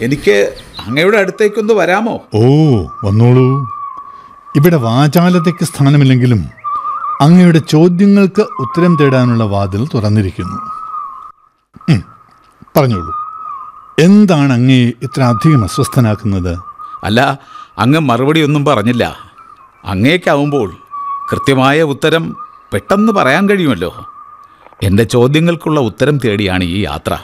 എനിക്ക് അങ്ങയുടെ അടുത്തേക്കൊന്ന് വരാമോ ഓ വന്നോളൂ ഇവിടെ വാചാലതയ്ക്ക് സ്ഥാനമില്ലെങ്കിലും അങ്ങയുടെ ചോദ്യങ്ങൾക്ക് ഉത്തരം തേടാനുള്ള വാതിൽ തുറന്നിരിക്കുന്നു ഉം, പറഞ്ഞോളൂ എന്താണ് അങ്ങയെ ഇത്ര അധികം അസ്വസ്ഥനാക്കുന്നത് അല്ല അങ്ങ് മറുപടി ഒന്നും പറഞ്ഞില്ല അങ്ങേക്കാവുമ്പോൾ കൃത്യമായ ഉത്തരം പെട്ടെന്ന് പറയാൻ കഴിയുമല്ലോ എൻ്റെ ചോദ്യങ്ങൾക്കുള്ള ഉത്തരം തേടിയാണ് ഈ യാത്ര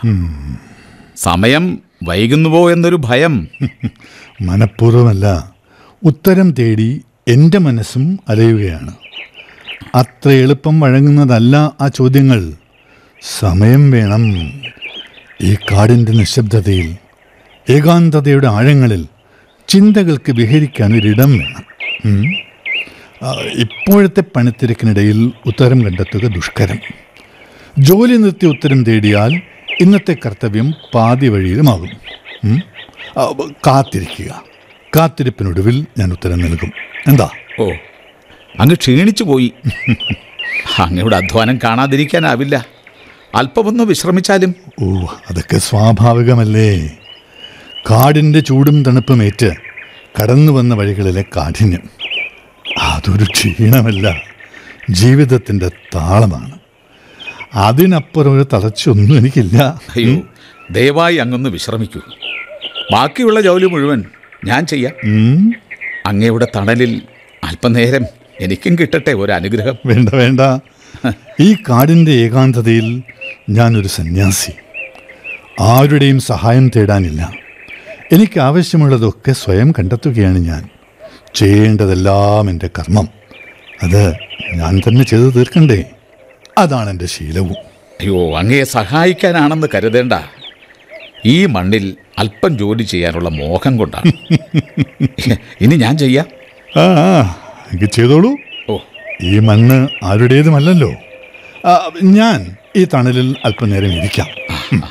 സമയം വൈകുന്നുവോ എന്നൊരു ഭയം മനഃപൂർവ്വമല്ല ഉത്തരം തേടി എൻ്റെ മനസ്സും അലയുകയാണ് അത്ര എളുപ്പം വഴങ്ങുന്നതല്ല ആ ചോദ്യങ്ങൾ സമയം വേണം ഈ കാടിൻ്റെ നിശബ്ദതയിൽ ഏകാന്തതയുടെ ആഴങ്ങളിൽ ചിന്തകൾക്ക് വിഹരിക്കാൻ ഒരിടം വേണം ഉം. ആ, ഇപ്പോഴത്തെ പണിത്തിരക്കിനിടയിൽ ഉത്തരം കണ്ടെത്തുക ദുഷ്കരം ജോലി നിർത്തി ഉത്തരം തേടിയാൽ ഇന്നത്തെ കർത്തവ്യം പാതി വഴിയിലുമാകും ഉം? ആ, ബ- കാത്തിരിക്കുക കാത്തിരിപ്പിനൊടുവിൽ ഞാൻ ഉത്തരം നൽകും എന്താ ഓ അങ്ങ് ക്ഷീണിച്ചു പോയി അങ്ങയുടെ അധ്വാനം കാണാതിരിക്കാനാവില്ല അല്പമൊന്ന് വിശ്രമിച്ചാലും ഓ അതൊക്കെ സ്വാഭാവികമല്ലേ കാടിൻ്റെ ചൂടും തണുപ്പുമേറ്റ് കടന്നു വന്ന വഴികളിലെ കാഠിന്യം അതൊരു ക്ഷീണമല്ല ജീവിതത്തിൻ്റെ താളമാണ് അതിനപ്പുറം ഒരു തളർച്ചയൊന്നും എനിക്കില്ല അയ്യോ ദയവായി അങ്ങൊന്ന് വിശ്രമിക്കൂ ബാക്കിയുള്ള ജോലി മുഴുവൻ ഞാൻ ചെയ്യാം ഉം, അങ്ങയുടെ തണലിൽ അല്പനേരം എനിക്കും കിട്ടട്ടെ ഒരു അനുഗ്രഹം വേണ്ട വേണ്ട ഈ കാടിൻ്റെ ഏകാന്തതയിൽ ഞാനൊരു സന്യാസി ആരുടെയും സഹായം തേടാനില്ല എനിക്ക് ആവശ്യമുള്ളതൊക്കെ സ്വയം കണ്ടെത്തുകയാണ് ഞാൻ ചെയ്യേണ്ടതെല്ലാം എൻ്റെ കർമ്മം അത് ഞാൻ തന്നെ ചെയ്തു തീർക്കണ്ടേ അതാണ് എൻ്റെ ശീലവും അയ്യോ അങ്ങയെ സഹായിക്കാനാണെന്ന് കരുതേണ്ട ഈ മണ്ണിൽ അല്പം ജോലി ചെയ്യാനുള്ള മോഹം കൊണ്ടാണ് ഇനി ഞാൻ ചെയ്യാം ആ ആ, എങ്കിൽ ചെയ്തോളൂ ഓ ഈ മണ്ണ് ആരുടേതുമല്ലല്ലോ ആ, ഞാൻ ഈ തണലിൽ അല്പനേരം ഇരിക്കാം